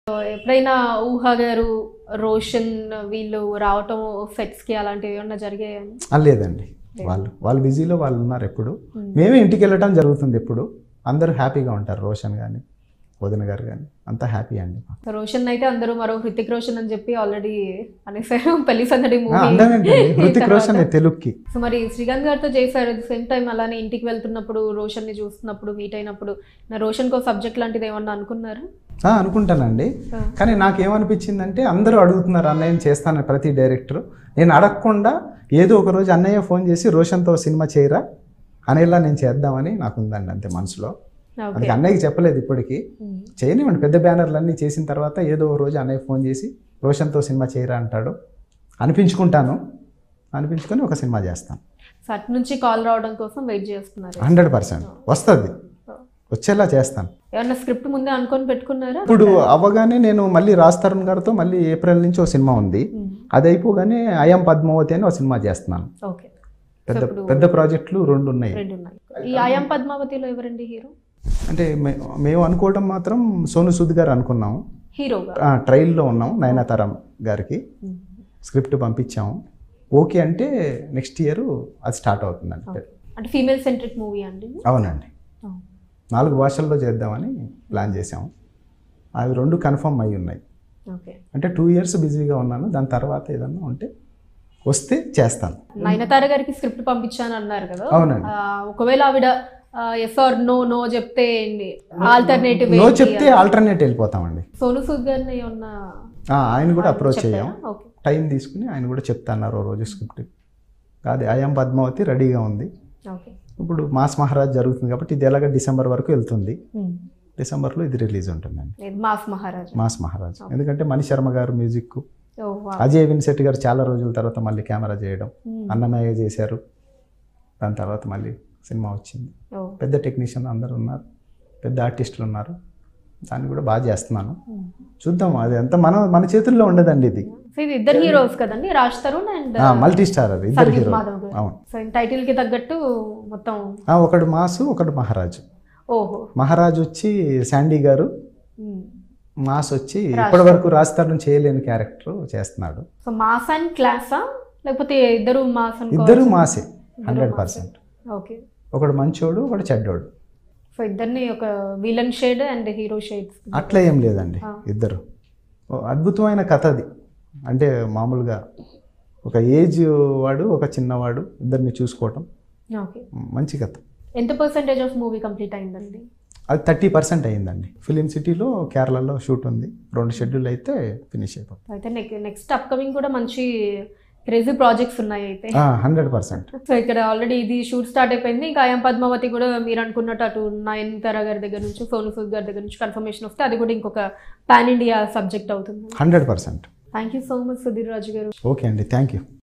ఎప్పుడైనా ఊహ గారు రోషన్ వీళ్ళు రావటం సెట్స్ కి అలాంటివి ఏమన్నా జరిగాయని ఆ, లేదండి వాళ్ళు వాళ్ళు బిజీలో వాళ్ళు ఉన్నారు ఎప్పుడు మేమే ఇంటికి వెళ్ళటం జరుగుతుంది ఎప్పుడు అందరూ హ్యాపీగా ఉంటారు రోషన్ కానీ వదిన గారు కానీ అంతా హ్యాపీ అండి రోషన్ అయితే అందరూ మరో హృతిక్ రోషన్ అని చెప్పి ఆల్రెడీ అనేసారు పెళ్లి సందడి ఆ, మూవీ అందమేంటండి హృతిక్ రోషన్ తెలుగుకి సో మరి శ్రీకాంత్ గారితో చేశారు అట్ సేమ్ టైం అలానే ఇంటికి వెళ్తున్నప్పుడు రోషన్ ని చూస్తున్నప్పుడు మీట్ అయినప్పుడు నా రోషన్ కో సబ్జెక్ట్ లాంటిది ఏమన్నా అనుకున్నారు ఆ, అనుకుంటానండి కానీ నాకేమనిపించిందంటే అందరూ అడుగుతున్నారు అన్నయ్య చేస్తాను ప్రతి డైరెక్టర్ నేను అడగకుండా ఏదో ఒక రోజు అన్నయ్య ఫోన్ చేసి రోషన్తో సినిమా చేయరా అనేలా నేను చేద్దామని నాకు ఉందండి అంతే మనసులో ఓకే అందుకే అన్నయ్యకి చెప్పలేదు ఇప్పటికీ చేయనివ్వండి పెద్ద బ్యానర్లన్నీ చేసిన తర్వాత ఏదో ఒక రోజు అన్నయ్య ఫోన్ చేసి రోషన్తో సినిమా చేయరా అంటాడు అనిపించుకుంటాను అనిపించుకొని ఒక సినిమా చేస్తాను సో అటు నుంచి కాల్ రావడం కోసం వెయిట్ చేస్తున్నారు హండ్రెడ్ పర్సెంట్ వస్తుంది వచ్చేలా చేస్తాను ఏమన్నా స్క్రిప్ట్ ముందే అనుకొని పెట్టుకున్నారా ఇప్పుడు అవ్వగానే నేను మళ్ళీ రాజ్ తరుణ్ గారితో మళ్ళీ ఏప్రిల్ నుంచి ఒక సినిమా ఉంది అది అయిపోగానే అయం పద్మావతి అని ఒక సినిమా చేస్తున్నాను ఓకే పెద్ద పెద్ద ప్రాజెక్టులు రెండు ఉన్నాయి రెండు ఉన్నాయి ఈ ఆయాం పద్మావతిలో ఎవరండి హీరో అంటే మే- మేము అనుకోవడం మాత్రం సోను సూద్ గారు అనుకున్నాము హీరోగా ఆ, ట్రయల్లో ఉన్నాం నయనతారం గారికి స్క్రిప్ట్ పంపించాము ఓకే అంటే నెక్స్ట్ ఇయర్ అది స్టార్ట్ అవుతుందండి అంటే ఫీమేల్ సెంట్రిక్ మూవీ అండి అవునండి నాలుగు భాషల్లో చేద్దామని ప్లాన్ చేసాము అవి రెండు కన్ఫర్మ్ అయి ఉన్నాయి ఓకే అంటే టూ ఇయర్స్ బిజీగా ఉన్నాను దాని తర్వాత ఏదన్నా ఉంటే వస్తే చేస్తాను నయనతార గారికి స్క్రిప్ట్ పంపించాను అన్నారు కదా అవునండి ఆ, ఒకవేళ ఆవిడ ఎస్ ఆర్ నో నో చెప్తే ఆల్టర్నేటివ్ నో చెప్తే ఆల్టర్నేట్ వెళ్ళిపోతామండి సోను సూద్ గారిని ఏమన్నా ఆ, ఆయన కూడా అప్రోచ్ అయ్యాం ఓకే టైం తీసుకుని ఆయన కూడా చెప్తాన్నారు ఓ రోజు స్క్రిప్ట్ కాదు అయం పద్మావతి రెడీగా ఉంది ఓకే ఇప్పుడు మాస్ మహారాజ్ జరుగుతుంది కాబట్టి ఇది ఎలాగ డిసెంబర్ వరకు వెళ్తుంది డిసెంబర్లో ఇది రిలీజ్ ఉంటుందండి లేదు మాస్ మహారాజ్ మాస్ మహారాజ్ ఎందుకంటే మణి శర్మ గారు మ్యూజిక్ ఓ వా అజయ్ విన్సెట్ గారు చాలా రోజుల తర్వాత మళ్ళీ కెమెరా చేయడం అన్నమయ్య చేశారు దాని తర్వాత మళ్ళీ సినిమా వచ్చింది ఓ పెద్ద టెక్నీషియన్ అందరు ఉన్నారు పెద్ద ఆర్టిస్టులు ఉన్నారు దాన్ని కూడా బాగా చేస్తున్నాను చూద్దాం అది ఎంత మన మన చేతుల్లో ఉండదండి ఇది సో ఇది ఇద్దరు హీరోస్ కదండి Raj Tarun and multi star అది ఇద్దరు సందీప్ హీరో మాధవ్ గారు అవును సో టైటిల్ కి తగ్గట్టు మొత్తం ఆ, ఒకడు మాసు ఒకడు మహారాజు ఓహో మహారాజు వచ్చి శాండీ గారు ఉమ్. మాస్ వచ్చి ఇప్పటి వరకు రాజస్థానం చేయలేని క్యారెక్టర్ చేస్తున్నాడు సో మాస్ అండ్ క్లాసా లేకపోతే ఇద్దరు మాస్ అనుకో ఇద్దరు మాసే హండ్రెడ్ పర్సెంట్ ఓకే ఒకడు మంచోడు ఒకడు చెడ్డోడు సో ఇద్దరిని ఒక villain shade and hero shades అట్లా ఏం లేదండి ఇద్దరు ఓ అద్భుతమైన కథ అది అంటే మామూలుగా ఒక ఏజ్ వాడు ఒక చిన్నవాడు ఇద్దరిని చూసుకోవటం ఓకే మంచి కథ ఎంత పర్సెంటేజ్ ఆఫ్ మూవీ కంప్లీట్ అయిందండి అది థర్టీ పర్సెంట్ అయ్యిందండి ఫిలిం సిటీలో కేరళలో షూట్ ఉంది రెండు షెడ్యూల్ అయితే ఫినిష్ అయిపోతుంది అయితే నెక్స్ట్ అప్కమింగ్ కూడా మంచి క్రేజీ ప్రాజెక్ట్స్ ఉన్నాయి అయితే హండ్రెడ్ పర్సెంట్ సో ఇక్కడ ఆల్రెడీ ఇది షూట్ స్టార్ట్ అయిపోయింది ఇంకా ఆయం పద్మావతి కూడా మీరు అనుకున్నట్టు అటు నయనతార గారి దగ్గర నుంచి సోను సూద్ గారి దగ్గర నుంచి కన్ఫర్మేషన్ వస్తే అది కూడా ఇంకొక పాన్ ఇండియా సబ్జెక్ట్ అవుతుంది hundred percent thank you so much Sudheer Raju గారు ఓకే అండి థ్యాంక్ యూ